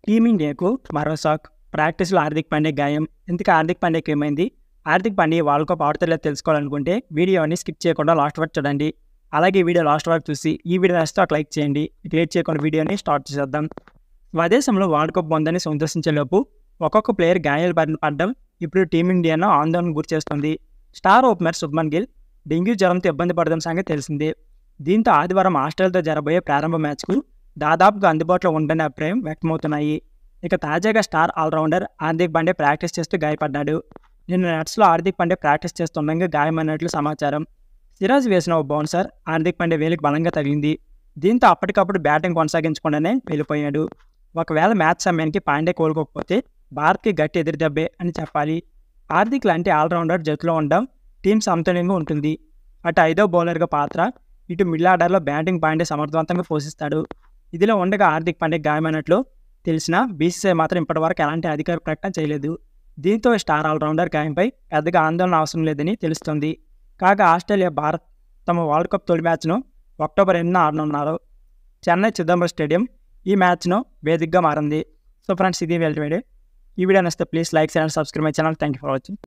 టీమిండియాకు మరో షాక్ ప్రాక్టీస్లో హార్దిక్ పాండే గాయం ఇంతకు హార్దిక్ పాండేకి ఏమైంది హార్దిక్ పాండే వరల్డ్ కప్ ఆడుతలేదు తెలుసుకోవాలనుకుంటే వీడియోని స్కిప్ చేయకుండా లాస్ట్ వరకు చూడండి అలాగే ఈ వీడియో లాస్ట్ వరకు చూసి ఈ వీడియో నచ్చితే ఒక లైక్ చేయండి లేట్ చేయకుండా వీడియోని స్టార్ట్ చేసేద్దాం స్వదేశంలో వరల్డ్ కప్ పొందని సంతోషించేలోపు ఒక్కొక్క ప్లేయర్ గాయాలు బారిన పడడం ఇప్పుడు టీమిండియాను ఆందోళన గురి చేస్తుంది star opener Shubman Gill dengue జ్వరంతో ఇబ్బంది పడడం సంగతి తెలిసిందే దీంతో ఆదివారం ఆస్ట్రేలియాతో జరబోయే ప్రారంభ మ్యాచ్కు దాదాపుగా అందుబాటులో ఉండని అభిప్రాయం వ్యక్తమవుతున్నాయి ఇక తాజాగా star all rounder Hardik Pandya practice చేస్తూ గాయపడ్డాడు నిన్న నెట్స్లో హార్దిక్ పాండే ప్రాక్టీస్ చేస్తుండగా గాయమైనట్లు సమాచారం సిరాజ్ వేసిన ఓ బౌన్సర్ హార్దిక్ పాండే వేలికి బలంగా తగిలింది దీంతో అప్పటికప్పుడు బ్యాటింగ్ కొనసాగించకుండానే వెళ్ళిపోయాడు ఒకవేళ మ్యాచ్ సమయానికి పాండే కోలుకోకపోతే భారత్కి గట్టి ఎదురుదెబ్బే అని చెప్పాలి హార్దిక్ లాంటి ఆల్రౌండర్ జట్టులో ఉండడం టీం సమతుల్యంగా ఉంటుంది అటు ఐదో బౌలర్గా పాత్ర ఇటు మిడిల్ ఆర్డర్లో బ్యాటింగ్ పాండే సమర్థవంతంగా పోషిస్తాడు ఇదిలో ఉండగా హార్దిక్ పాండే గాయమైనట్లు తెలిసినా బీసీసీఐ మాత్రం ఇప్పటివరకు ఎలాంటి అధికార ప్రకటన చేయలేదు దీంతో స్టార్ ఆల్రౌండర్ గాయంపై పెద్దగా ఆందోళన అవసరం లేదని తెలుస్తోంది కాగా ఆస్ట్రేలియా భారత్ తమ వరల్డ్ కప్ తొలి మ్యాచ్ను అక్టోబర్ ఎనిమిదిన ఆడనున్నారు చెన్నై చిదంబరం స్టేడియం ఈ మ్యాచ్ను వేదికగా మారింది సో ఫ్రెండ్స్ ఇది వెళ్ళి ఈ వీడియో నచ్చితే please like and subscribe my channel thank you for watching